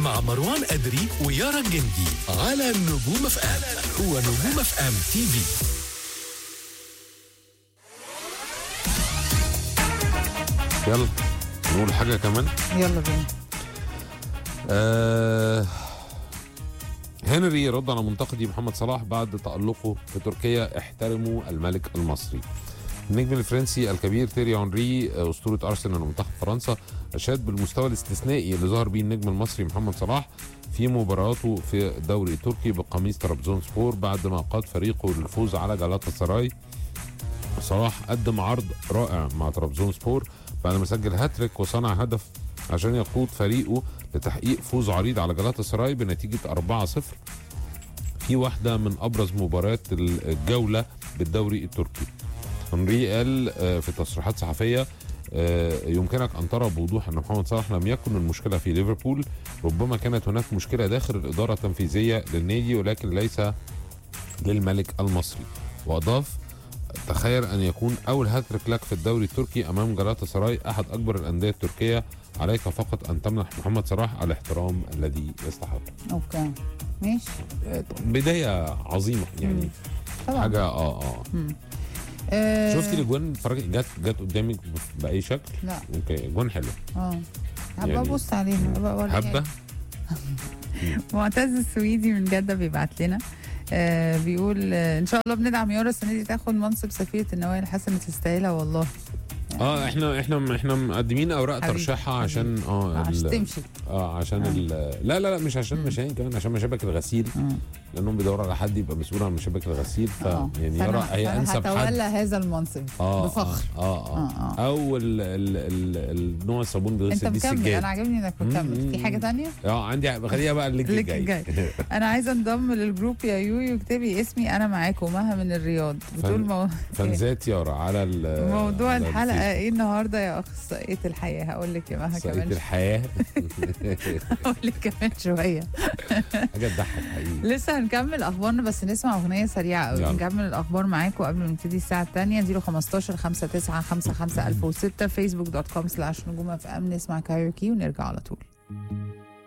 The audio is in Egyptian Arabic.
مع مروان أدري ويارا الجندي على نجوم اف ام هو نجوم اف ام تي في يلا نقول حاجة كمان يلا بينا آه هنري رد على منتقدي محمد صلاح بعد تألقه في تركيا احترموا الملك المصري النجم الفرنسي الكبير تيري هنري أسطورة أرسنال ومنتخب فرنسا أشاد بالمستوى الاستثنائي اللي ظهر بيه النجم المصري محمد صلاح في مباراته في الدوري التركي بقميص طرابزون سبور بعد ما قاد فريقه للفوز على جالاتا سراي صلاح قدم عرض رائع مع طرابزون سبور بعد ما سجل هاتريك وصنع هدف عشان يقود فريقه لتحقيق فوز عريض على جالاتا سراي بنتيجة 4-0 في واحدة من أبرز مباريات الجولة بالدوري التركي هنري قال آه، في تصريحات صحفية آه، يمكنك أن ترى بوضوح أن محمد صلاح لم يكن المشكلة في ليفربول ربما كانت هناك مشكلة داخل الإدارة التنفيذية للنادي ولكن ليس للملك المصري وأضاف تخيل أن يكون أول هاتريك لك في الدوري التركي أمام جلاتا سراي أحد أكبر الأندية التركية عليك فقط أن تمنح محمد صلاح الاحترام الذي يستحقه اوكي ماشي بداية عظيمة يعني طبعا حاجة اه اه آه شفتي الاجوان اتفرجي جت جت قدامك بأي شكل لا اوكي اجوان حلوة اه هبقى يعني ابص عليها هبقى أوريها حبة معتز السويدي من جدة بيبعت لنا آه بيقول آه ان شاء الله بندعم يارا السنه دي تاخد منصب سفيره النوايا الحسنه تستاهلها والله اه احنا احنا احنا مقدمين اوراق حبيبي، ترشيحها عشان اه عشان ال- تمشي اه عشان ال لا لا لا مش عشان مشاهين كمان عشان مشابك الغسيل مم. لانهم بيدوروا على حد يبقى مسؤول عن مشابك الغسيل ف آه. يعني فأنا- يرى هي فأنا انسب حد هتولى هذا المنصب اه بفخر اه اه, آه، آه. آه. او ال ال ال النوع الصابون انت بيغسل بيه مكمل السجاد انا عاجبني انك مكمل في حاجه تانية اه عندي خليها بقى اللينك اللينك الجاي الجاي. انا عايزه انضم للجروب يا يويو اكتبي اسمي انا معاكم مها من الرياض بتقول مو... فانزات يارا على ال موضوع على الحلقه الفيسبوك. ايه النهارده يا اخصائيه الحياه هقول لك يا مها سقيت كمان الحياه هقول لك كمان شويه حاجه تضحك حقيقي لسه هنكمل اخبارنا بس نسمع اغنيه سريعه قوي يلا. نكمل الاخبار معاكم قبل ما نبتدي الساعه الثانيه 015 59 55 1006 فيسبوك دوت كوم سلاش نجوم اف ام نسمع كايروكي ونرجع على طول